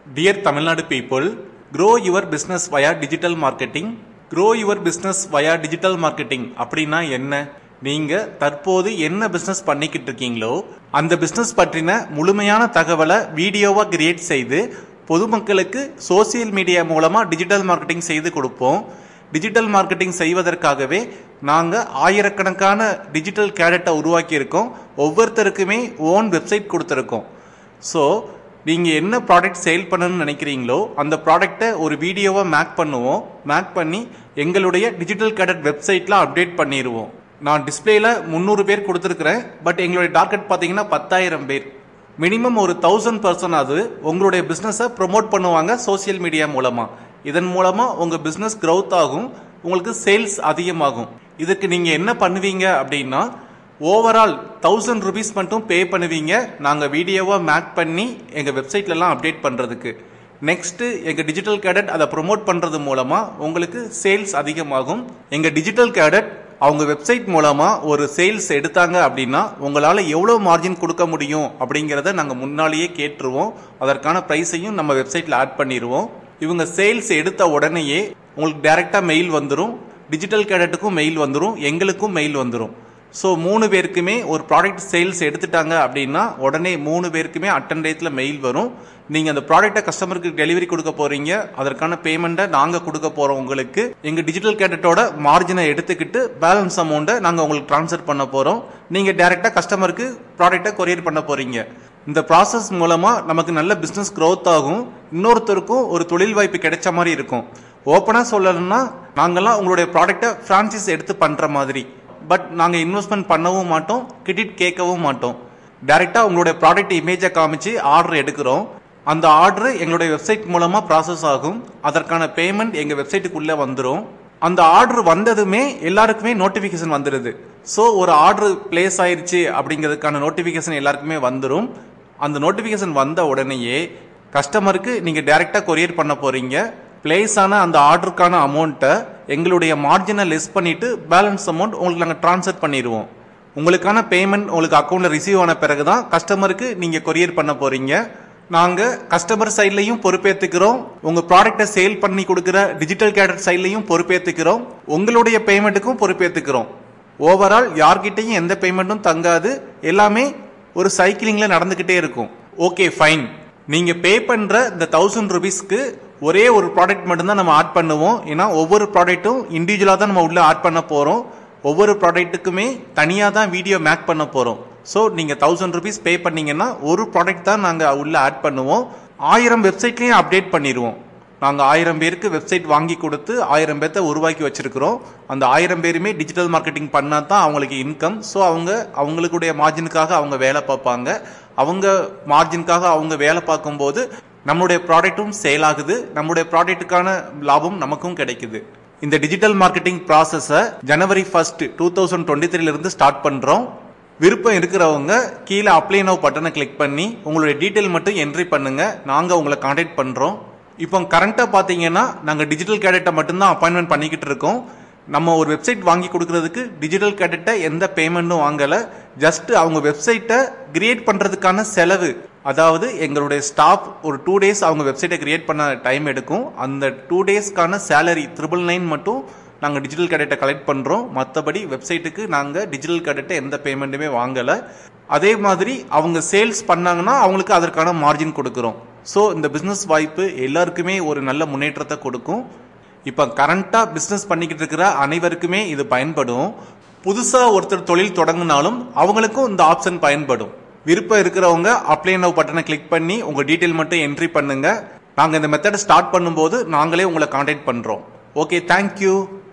Dear Tamil Nadu people, grow your business via digital marketing. Grow your business via digital marketing அப்படின்னா என்ன நீங்க தற்போது என்ன business பண்ணிக்கிட்டு இருக்கீங்களோ அந்த பிசினஸ் பற்றின முழுமையான தகவலை வீடியோவா கிரியேட் செய்து பொதுமக்களுக்கு சோசியல் மீடியா மூலமா டிஜிட்டல் மார்க்கெட்டிங் செய்து கொடுப்போம் டிஜிட்டல் மார்க்கெட்டிங் செய்வதற்காகவே நாங்கள் ஆயிரக்கணக்கான டிஜிட்டல் கேடட்டை உருவாக்கியிருக்கோம் ஒவ்வொருத்தருக்குமே ஓன் வெப்சைட் கொடுத்துருக்கோம் ஸோ நீங்கள் என்ன ப்ராடக்ட் சேல் பண்ணணும்னு நினைக்கிறீங்களோ அந்த ப்ராடக்ட்டை ஒரு வீடியோவை மேக் பண்ணுவோம் மேக் பண்ணி எங்களுடைய டிஜிட்டல் கேடட் வெப்சைட்டில் அப்டேட் பண்ணிடுவோம் நான் டிஸ்பிளேல முந்நூறு பேர் கொடுத்துருக்குறேன் பட் எங்களுடைய டார்கெட் பார்த்தீங்கன்னா பத்தாயிரம் பேர் மினிமம் ஒரு தௌசண்ட் பர்சன் அது உங்களுடைய பிஸ்னஸை ப்ரொமோட் பண்ணுவாங்க சோசியல் மீடியா மூலமாக இதன் மூலமாக உங்கள் பிஸ்னஸ் க்ரௌத் ஆகும் உங்களுக்கு சேல்ஸ் அதிகமாகும் இதுக்கு நீங்கள் என்ன பண்ணுவீங்க அப்படின்னா ஓவரால் தௌசண்ட் ருபீஸ் மட்டும் பே பண்ணுவீங்க நாங்கள் வீடியோவை மேக் பண்ணி எங்கள் வெப்சைட்லலாம் அப்டேட் பண்ணுறதுக்கு நெக்ஸ்ட்டு எங்கள் டிஜிட்டல் கேடட் அதை ப்ரொமோட் பண்ணுறது மூலமாக உங்களுக்கு சேல்ஸ் அதிகமாகும் எங்கள் டிஜிட்டல் கேடட் அவங்க வெப்சைட் மூலமாக ஒரு சேல்ஸ் எடுத்தாங்க அப்படின்னா உங்களால் எவ்வளோ மார்ஜின் கொடுக்க முடியும் அப்படிங்கிறத நாங்கள் முன்னாலேயே கேட்டுருவோம் அதற்கான ப்ரைஸையும் நம்ம வெப்சைட்டில் ஆட் பண்ணிடுவோம் இவங்க சேல்ஸ் எடுத்த உடனேயே உங்களுக்கு டைரெக்டாக மெயில் வந்துடும் டிஜிட்டல் கேடட்டுக்கும் மெயில் வந்துடும் எங்களுக்கும் மெயில் வந்துடும் ஸோ மூணு பேருக்குமே ஒரு ப்ராடக்ட் சேல்ஸ் எடுத்துட்டாங்க அப்படின்னா உடனே மூணு பேருக்குமே அட்டன் டேத்தில் மெயில் வரும் நீங்கள் அந்த ப்ராடக்ட்டை கஸ்டமருக்கு டெலிவரி கொடுக்க போகிறீங்க அதற்கான பேமெண்ட்டை நாங்கள் கொடுக்க போகிறோம் உங்களுக்கு எங்கள் டிஜிட்டல் கேடட்டோட மார்ஜினை எடுத்துக்கிட்டு பேலன்ஸ் அமௌண்ட்டை நாங்கள் உங்களுக்கு ட்ரான்ஸ்ஃபர் பண்ண போகிறோம் நீங்கள் டேரெக்டாக கஸ்டமருக்கு ப்ராடக்ட்டை கொரியர் பண்ண போகிறீங்க இந்த ப்ராசஸ் மூலமாக நமக்கு நல்ல பிஸ்னஸ் க்ரோத் ஆகும் இன்னொருத்தருக்கும் ஒரு தொழில் வாய்ப்பு கிடைச்ச மாதிரி இருக்கும் ஓப்பனாக சொல்லணும்னா நாங்கள்லாம் உங்களுடைய ப்ராடக்ட்டை ஃப்ரான்ச்சைஸ் எடுத்து பண்ணுற மாதிரி பட் நாங்கள் இன்வெஸ்ட்மெண்ட் பண்ணவும் மாட்டோம் கிரெடிட் கேட்கவும் மாட்டோம் டைரெக்டாக உங்களுடைய ப்ராடக்ட் இமேஜை காமிச்சு ஆர்டர் எடுக்கிறோம் அந்த ஆர்டர் எங்களுடைய வெப்சைட் மூலமாக ப்ராசஸ் ஆகும் அதற்கான பேமெண்ட் எங்கள் வெப்சைட்டுக்குள்ளே வந்துடும் அந்த ஆர்டர் வந்ததுமே எல்லாருக்குமே நோட்டிஃபிகேஷன் வந்துடுது ஸோ ஒரு ஆர்டர் பிளேஸ் ஆயிருச்சு அப்படிங்கிறதுக்கான நோட்டிஃபிகேஷன் எல்லாருக்குமே வந்துடும் அந்த நோட்டிஃபிகேஷன் வந்த உடனேயே கஸ்டமருக்கு நீங்கள் டைரெக்டாக கொரியர் பண்ண போகிறீங்க பிளேஸ் ஆன அந்த ஆர்டருக்கான அமௌண்ட்டை எங்களுடைய மார்ஜினை லெஸ் பண்ணிட்டு பேலன்ஸ் அமௌண்ட் உங்களுக்கு நாங்கள் ட்ரான்ஸ்ஃபர் பண்ணிடுவோம் உங்களுக்கான பேமெண்ட் உங்களுக்கு அக்கௌண்ட்டில் ரிசீவ் ஆன பிறகு தான் கஸ்டமருக்கு நீங்கள் கொரியர் பண்ண போகிறீங்க நாங்கள் கஸ்டமர் சைட்லையும் பொறுப்பேற்றுக்கிறோம் உங்கள் ப்ராடக்டை சேல் பண்ணி கொடுக்குற டிஜிட்டல் கேடட் சைட்லையும் பொறுப்பேற்றுக்கிறோம் உங்களுடைய பேமெண்ட்டுக்கும் பொறுப்பேற்றுக்கிறோம் ஓவரால் யார்கிட்டையும் எந்த பேமெண்ட்டும் தங்காது எல்லாமே ஒரு சைக்கிளிங்கில் நடந்துக்கிட்டே இருக்கும் ஓகே ஃபைன் நீங்கள் பே பண்ணுற இந்த தௌசண்ட் ருபீஸ்க்கு ஒரே ஒரு ப்ராடக்ட் மட்டும்தான் நம்ம ஆட் பண்ணுவோம் ஏன்னா ஒவ்வொரு ப்ராடக்ட்டும் இண்டிவிஜுவலாக தான் நம்ம உள்ளே ஆட் பண்ண போகிறோம் ஒவ்வொரு ப்ராடக்ட்டுக்குமே தனியாக தான் வீடியோ மேக் பண்ண போகிறோம் ஸோ நீங்கள் தௌசண்ட் ருபீஸ் பே பண்ணீங்கன்னா ஒரு ப்ராடக்ட் தான் நாங்கள் உள்ளே ஆட் பண்ணுவோம் ஆயிரம் வெப்சைட்லேயும் அப்டேட் பண்ணிடுவோம் நாங்கள் ஆயிரம் பேருக்கு வெப்சைட் வாங்கி கொடுத்து ஆயிரம் பேர்த்த உருவாக்கி வச்சிருக்கிறோம் அந்த ஆயிரம் பேருமே டிஜிட்டல் மார்க்கெட்டிங் பண்ணால் தான் அவங்களுக்கு இன்கம் ஸோ அவங்க அவங்களுடைய மார்ஜினுக்காக அவங்க வேலை பார்ப்பாங்க அவங்க மார்ஜினுக்காக அவங்க வேலை பார்க்கும்போது நம்மளுடைய ப்ராடக்ட்டும் சேல் ஆகுது நம்மளுடைய ப்ராடக்ட்டுக்கான லாபம் நமக்கும் கிடைக்குது இந்த டிஜிட்டல் மார்க்கெட்டிங் ப்ராசஸை January first two thousand twenty த்ரீலேருந்து ஸ்டார்ட் பண்ணுறோம் விருப்பம் இருக்கிறவங்க கீழே அப்ளை நோ பட்டனை கிளிக் பண்ணி உங்களுடைய டீட்டெயில் மட்டும் என்ட்ரி பண்ணுங்க நாங்கள் உங்களை காண்டாக்ட் பண்ணுறோம் இப்போ கரண்ட்டாக பார்த்தீங்கன்னா நாங்கள் டிஜிட்டல் கேடட்டை மட்டும்தான் அப்பாயின்மெண்ட் பண்ணிக்கிட்டு இருக்கோம் நம்ம ஒரு வெப்சைட் வாங்கி கொடுக்கறதுக்கு டிஜிட்டல் கேடட்டை எந்த பேமெண்ட்டும் வாங்கலை ஜஸ்ட் அவங்க வெப்சைட்டை கிரியேட் பண்ணுறதுக்கான செலவு அதாவது எங்களுடைய ஸ்டாஃப் ஒரு டூ டேஸ் அவங்க வெப்சைட்டை கிரியேட் பண்ண டைம் எடுக்கும் அந்த டூ டேஸ்க்கான சேலரி ட்ரிபிள் நைன் மட்டும் நாங்கள் டிஜிட்டல் கேடட்டை கலெக்ட் பண்ணுறோம் மற்றபடி வெப்சைட்டுக்கு நாங்கள் டிஜிட்டல் கேடட்டை எந்த பேமெண்ட்டுமே வாங்கலை அதே மாதிரி அவங்க சேல்ஸ் பண்ணாங்கன்னா அவங்களுக்கு அதற்கான மார்ஜின் கொடுக்குறோம் ஸோ இந்த பிஸ்னஸ் வாய்ப்பு எல்லாருக்குமே ஒரு நல்ல முன்னேற்றத்தை கொடுக்கும் இப்போ கரண்ட்டாக பிஸ்னஸ் பண்ணிக்கிட்டு இருக்கிற அனைவருக்குமே இது பயன்படும் புதுசாக ஒருத்தர் தொழில் தொடங்கினாலும் அவங்களுக்கும் இந்த ஆப்ஷன் பயன்படும் விருப்பம் இருக்கிறவங்க அப்ளை நவ் பட்டனை கிளிக் பண்ணி உங்கள் டீட்டெயில் மட்டும் என்ட்ரி பண்ணுங்க நாங்கள் இந்த மெத்தடை ஸ்டார்ட் பண்ணும்போது நாங்களே உங்களை காண்டாக்ட் பண்ணுறோம் ஓகே தேங்க்யூ